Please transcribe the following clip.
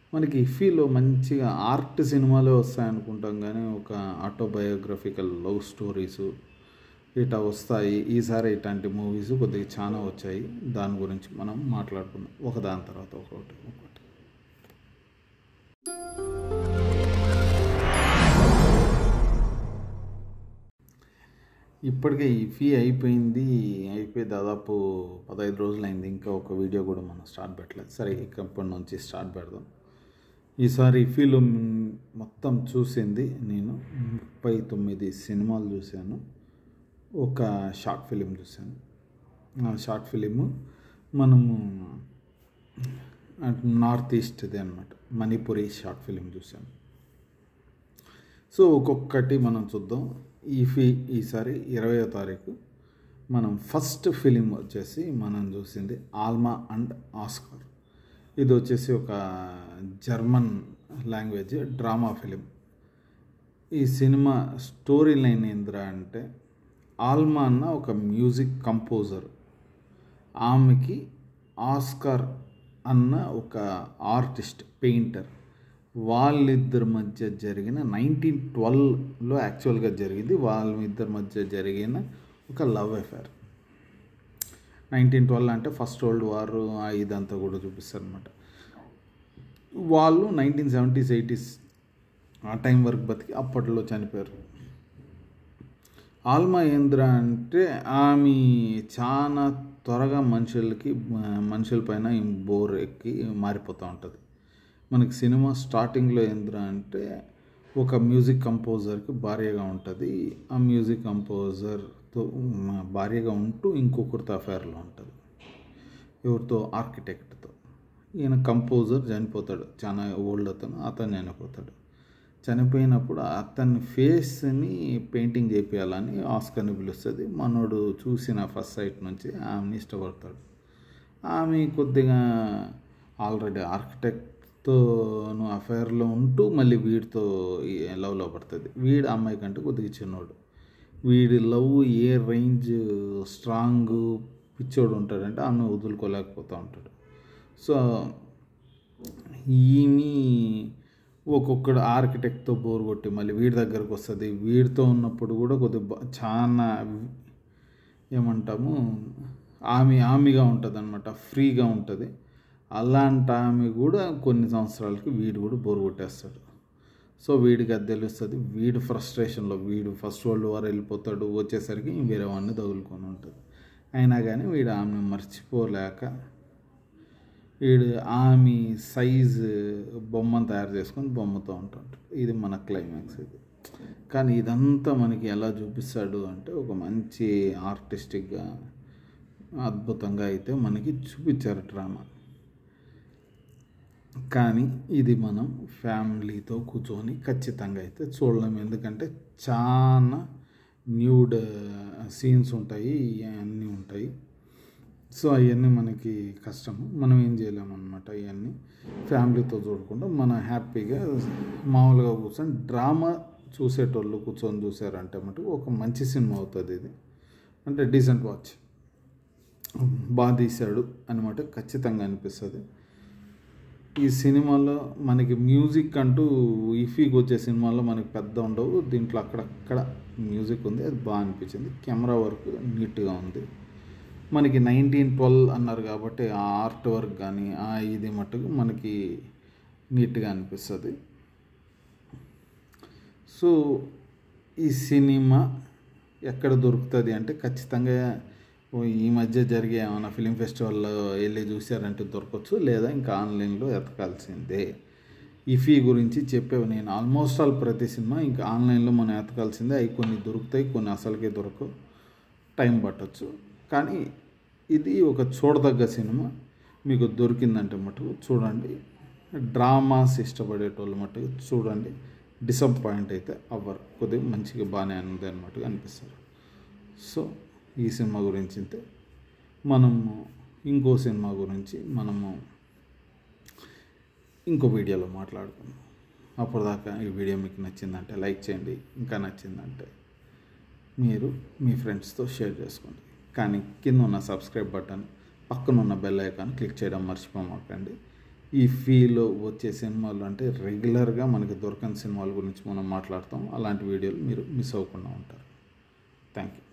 మనకి ఇఫీలో మంచిగా ఆర్ట్ సినిమాలే వస్తాయనుకుంటాం కానీ ఒక ఆటోబయోగ్రఫికల్ లవ్ స్టోరీస్ ఇట్లా వస్తాయి ఈసారి ఇట్లాంటి మూవీస్ కొద్దిగా చాలా వచ్చాయి దాని గురించి మనం మాట్లాడుకుందాం ఒకదాని తర్వాత ఒకటి ఒకటి ఇప్పటికే ఈ ఫీ అయిపోయింది అయిపోయి దాదాపు పదహైదు రోజులు అయింది ఇంకా ఒక వీడియో కూడా మనం స్టార్ట్ పెట్టలేదు సరే ఇక ఇప్పటి నుంచి స్టార్ట్ పెడదాం ఈసారి ఫీలో మొత్తం చూసింది నేను ముప్పై తొమ్మిది సినిమాలు చూశాను ఒక షార్ట్ ఫిలిం చూశాను ఆ షార్ట్ ఫిలిము మనము నార్త్ ఈస్ట్ది అనమాట మణిపురి షార్ట్ ఫిలిం చూశాను సో ఒక్కొక్కటి మనం చూద్దాం ఈ ఫీ ఈసారి ఇరవయో తారీఖు మనం ఫస్ట్ ఫిలిం వచ్చేసి మనం చూసింది ఆల్మా అండ్ ఆస్కర్ ఇది వచ్చేసి ఒక జర్మన్ లాంగ్వేజ్ డ్రామా ఫిలిం ఈ సినిమా స్టోరీ లైన్ ఏంద్రా అంటే ఆల్మా అన్న ఒక మ్యూజిక్ కంపోజర్ ఆమెకి ఆస్కార్ అన్న ఒక ఆర్టిస్ట్ పెయింటర్ వాళ్ళిద్దరి మధ్య జరిగిన నైన్టీన్ ట్వెల్వ్లో యాక్చువల్గా జరిగింది వాళ్ళ ఇద్దరి మధ్య జరిగిన ఒక లవ్ అఫేర్ నైన్టీన్ ట్వెల్వ్ అంటే ఫస్ట్ వరల్డ్ వార్ ఇదంతా కూడా చూపిస్తారు అనమాట వాళ్ళు నైన్టీన్ సెవెంటీస్ ఎయిటీస్ ఆ టైం వరకు బతికి అప్పట్లో చనిపోయారు ఆల్మా ఏంద్ర అంటే ఆమె చాలా త్వరగా మనుషులకి మనుషుల పైన బోర్ ఎక్కి మారిపోతూ ఉంటుంది మనకి సినిమా స్టార్టింగ్లో ఏంద్ర అంటే ఒక మ్యూజిక్ కంపోజర్కి భార్యగా ఉంటుంది ఆ మ్యూజిక్ కంపోజర్తో భార్యగా ఉంటూ ఇంకొకరితో అఫైర్లో ఉంటుంది ఎవరితో ఆర్కిటెక్ట్తో ఈయన కంపోజర్ చనిపోతాడు చాలా ఓల్డ్ అతను అతను చనిపోతాడు చనిపోయినప్పుడు అతని ఫేస్ని పెయింటింగ్ చేపించాలని ఆస్కర్ని పిలుస్తుంది మనోడు చూసిన ఫస్ట్ సైట్ నుంచి ఆమెని ఇష్టపడతాడు ఆమె కొద్దిగా ఆల్రెడీ ఆర్కిటెక్ట్తో అఫైర్లో ఉంటూ మళ్ళీ వీడితో లవ్లో పడుతుంది వీడు అమ్మాయి కంటే కొద్దిగా చిన్నోడు వీడి లవ్ ఏ రేంజ్ స్ట్రాంగ్ పిచ్చోడు ఉంటాడంటే ఆమె వదులుకోలేకపోతూ ఉంటాడు సో ఈమె ఒక్కొక్కడు ఆర్కిటెక్ట్తో బోర్ కొట్టి మళ్ళీ వీడి దగ్గరకు వస్తుంది వీడితో ఉన్నప్పుడు కూడా కొద్దిగా చాలా ఏమంటాము ఆమె ఆమెగా ఉంటుంది అనమాట ఫ్రీగా ఉంటుంది అలాంటి ఆమె కూడా కొన్ని సంవత్సరాలకి వీడు కూడా బోర్ కొట్టేస్తాడు సో వీడికి అది తెలుస్తుంది వీడు ఫ్రస్ట్రేషన్లో వీడు ఫస్ట్ వరల్డ్ వార్ వెళ్ళిపోతాడు వచ్చేసరికి వేరే వాడిని తగులుకొని ఉంటుంది అయినా కానీ వీడు ఆమెను మర్చిపోలేక వీడు ఆమె సైజు బొమ్మను తయారు చేసుకొని బొమ్మతో ఉంటాడు ఇది మన క్లైమాక్స్ ఇది కానీ ఇదంతా మనకి ఎలా చూపిస్తాడు అంటే ఒక మంచి ఆర్టిస్టిక్గా అద్భుతంగా అయితే మనకి చూపించారు డ్రామా కానీ ఇది మనం ఫ్యామిలీతో కూర్చొని ఖచ్చితంగా అయితే చూడలేం ఎందుకంటే చాలా న్యూడ్ సీన్స్ ఉంటాయి అన్నీ ఉంటాయి సో అవన్నీ మనకి కష్టము మనం ఏం చేయలేము అనమాట ఇవన్నీ ఫ్యామిలీతో చూడకుండా మనం హ్యాపీగా మామూలుగా కూర్చొని డ్రామా చూసేటోళ్ళు కూర్చొని చూసారంటే మటుకు ఒక మంచి సినిమా అవుతుంది ఇది అంటే డీసెంట్ వాచ్ బాగా తీశాడు అనమాట ఖచ్చితంగా అనిపిస్తుంది ఈ సినిమాలో మనకి మ్యూజిక్ అంటూ ఇఫీకి వచ్చే సినిమాల్లో మనకి పెద్ద ఉండవు దీంట్లో అక్కడక్కడ మ్యూజిక్ ఉంది అది బాగా అనిపించింది కెమెరా వర్క్ నీట్గా ఉంది మనకి నైన్టీన్ ట్వెల్వ్ అన్నారు కాబట్టి ఆ ఆర్ట్ వర్క్ కానీ ఆ ఇది మట్టుకు మనకి నీట్గా అనిపిస్తుంది సో ఈ సినిమా ఎక్కడ దొరుకుతుంది అంటే ఖచ్చితంగా ఈ మధ్య జరిగే ఏమైనా ఫిలిం ఫెస్టివల్లో వెళ్ళి చూసారంటే దొరకవచ్చు లేదా ఇంకా ఆన్లైన్లో ఎతకాల్సిందే ఈ ఫీ గురించి చెప్పేవి నేను ఆల్మోస్ట్ ఆల్ ప్రతి సినిమా ఇంకా ఆన్లైన్లో మనం ఎతకాల్సిందే అవి కొన్ని దొరుకుతాయి కొన్ని అసలుకే దొరకవు టైం పట్టచ్చు కానీ ఇది ఒక చూడదగ్గ సినిమా మీకు దొరికిందంటే మటుకు చూడండి డ్రామాస్ ఇష్టపడేటోళ్ళు మటుకు చూడండి డిసప్పాయింట్ అయితే అవ్వరు కొద్దిగా మంచిగా బాగానే ఉంది అన్నట్టుగా అనిపిస్తారు సో ఈ సినిమా గురించి అయితే మనము ఇంకో సినిమా గురించి మనము ఇంకో వీడియోలో మాట్లాడుకుందాం అప్పటిదాకా ఈ వీడియో మీకు నచ్చిందంటే లైక్ చేయండి ఇంకా నచ్చిందంటే మీరు మీ ఫ్రెండ్స్తో షేర్ చేసుకోండి కానీ కింద ఉన్న సబ్స్క్రైబ్ బటన్ పక్కన ఉన్న బెల్ ఐకాన్ క్లిక్ చేయడం మర్చిపోమాకండి ఈ ఫీల్ వచ్చే సినిమాలు అంటే రెగ్యులర్గా మనకి దొరకని సినిమాల గురించి మనం మాట్లాడతాం అలాంటి వీడియోలు మీరు మిస్ అవ్వకుండా ఉంటారు థ్యాంక్ యూ